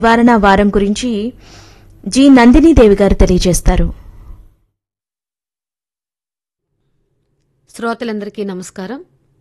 నివారణ వారం గురించి జి నందిని దేవి గారు తెలియజేస్తారు శ్రోతలందరికీ నమస్కారం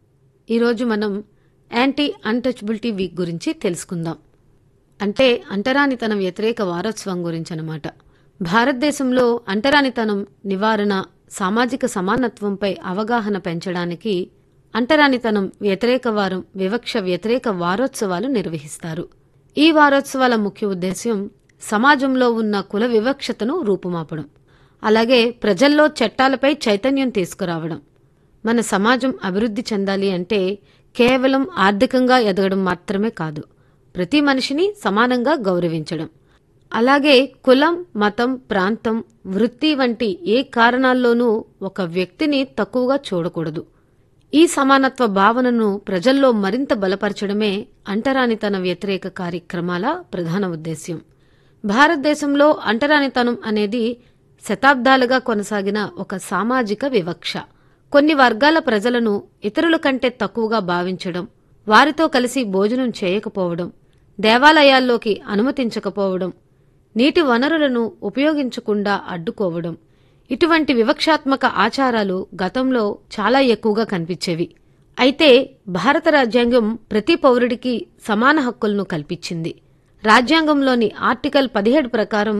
ఈరోజు మనం యాంటీ అన్టచబిలిటీ వీక్ గురించి తెలుసుకుందాం అంటే అంటరానితనం వ్యతిరేక వారోత్సవం గురించి అనమాట భారతదేశంలో అంటరానితనం నివారణ సామాజిక సమానత్వంపై అవగాహన పెంచడానికి అంటరానితనం వ్యతిరేక వారం వివక్ష వ్యతిరేక వారోత్సవాలు నిర్వహిస్తారు ఈ వారోత్సవాల ముఖ్య ఉద్దేశ్యం సమాజంలో ఉన్న కుల వివక్షతను రూపుమాపడం అలాగే ప్రజల్లో చట్టాలపై చైతన్యం తీసుకురావడం మన సమాజం అభివృద్ధి చెందాలి అంటే కేవలం ఆర్థికంగా ఎదగడం మాత్రమే కాదు ప్రతి మనిషిని సమానంగా గౌరవించడం అలాగే కులం మతం ప్రాంతం వృత్తి వంటి ఏ కారణాల్లోనూ ఒక వ్యక్తిని తక్కువగా చూడకూడదు ఈ సమానత్వ భావనను ప్రజల్లో మరింత బలపరచడమే అంటరానితన వ్యతిరేక కార్యక్రమాల ప్రధాన ఉద్దేశ్యం భారతదేశంలో అంటరానితనం అనేది శతాబ్దాలుగా కొనసాగిన ఒక సామాజిక వివక్ష కొన్ని వర్గాల ప్రజలను ఇతరుల కంటే తక్కువగా భావించడం వారితో కలిసి భోజనం చేయకపోవడం దేవాలయాల్లోకి అనుమతించకపోవడం నీటి వనరులను ఉపయోగించకుండా అడ్డుకోవడం ఇటువంటి వివక్షాత్మక ఆచారాలు గతంలో చాలా ఎక్కువగా కనిపించేవి అయితే భారత రాజ్యాంగం ప్రతి పౌరుడికి సమాన హక్కులను కల్పించింది రాజ్యాంగంలోని ఆర్టికల్ పదిహేడు ప్రకారం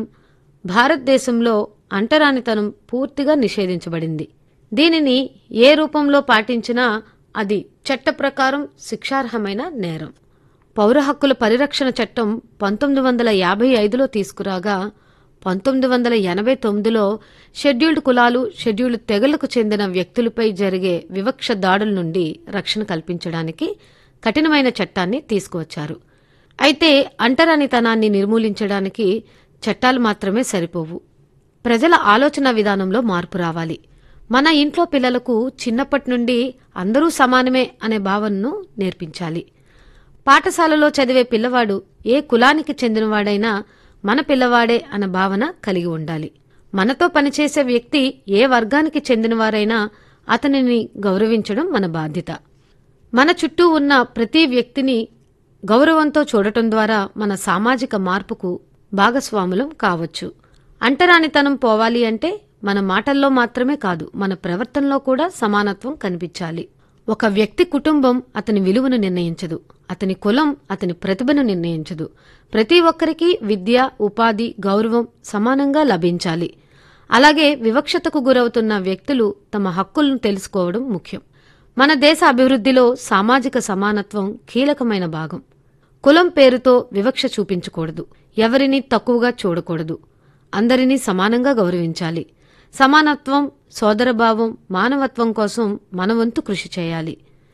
భారతదేశంలో అంటరానితనం పూర్తిగా నిషేధించబడింది దీనిని ఏ రూపంలో పాటించినా అది చట్ట ప్రకారం శిక్షార్హమైన నేరం పౌర హక్కుల పరిరక్షణ చట్టం పంతొమ్మిది వందల యాభై ఐదులో తీసుకురాగా పంతొమ్మిది వందల ఎనభై తొమ్మిదిలో షెడ్యూల్డ్ కులాలు షెడ్యూల్డ్ తెగలకు చెందిన వ్యక్తులపై జరిగే వివక్ష దాడుల నుండి రక్షణ కల్పించడానికి కఠినమైన చట్టాన్ని తీసుకువచ్చారు అయితే అంటరానితనాన్ని నిర్మూలించడానికి చట్టాలు మాత్రమే సరిపోవు ప్రజల ఆలోచన విధానంలో మార్పు రావాలి మన ఇంట్లో పిల్లలకు చిన్నప్పటి నుండి అందరూ సమానమే అనే భావనను నేర్పించాలి పాఠశాలలో చదివే పిల్లవాడు ఏ కులానికి చెందినవాడైనా మన పిల్లవాడే అన్న భావన కలిగి ఉండాలి మనతో పనిచేసే వ్యక్తి ఏ వర్గానికి చెందినవారైనా అతనిని గౌరవించడం మన బాధ్యత మన చుట్టూ ఉన్న ప్రతి వ్యక్తిని గౌరవంతో చూడటం ద్వారా మన సామాజిక మార్పుకు భాగస్వాములం కావచ్చు అంటరానితనం పోవాలి అంటే మన మాటల్లో మాత్రమే కాదు మన ప్రవర్తనలో కూడా సమానత్వం కనిపించాలి ఒక వ్యక్తి కుటుంబం అతని విలువను నిర్ణయించదు అతని కులం అతని ప్రతిభను నిర్ణయించదు ప్రతి ఒక్కరికి విద్య ఉపాధి గౌరవం సమానంగా లభించాలి అలాగే వివక్షతకు గురవుతున్న వ్యక్తులు తమ హక్కులను తెలుసుకోవడం ముఖ్యం మన దేశ అభివృద్ధిలో సామాజిక సమానత్వం కీలకమైన భాగం కులం పేరుతో వివక్ష చూపించకూడదు ఎవరిని తక్కువగా చూడకూడదు అందరినీ సమానంగా గౌరవించాలి సమానత్వం సోదరభావం మానవత్వం కోసం మనవంతు కృషి చేయాలి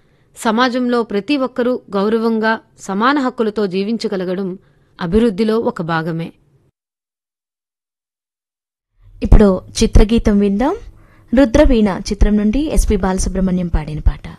సమాజంలో ప్రతి ఒక్కరూ గౌరవంగా సమాన హక్కులతో జీవించగలగడం అభివృద్ధిలో ఒక భాగమే ఇప్పుడు చిత్రగీతం విందాం రుద్రవీణ చిత్రం నుండి ఎస్పి బాలసుబ్రహ్మణ్యం పాడిన పాట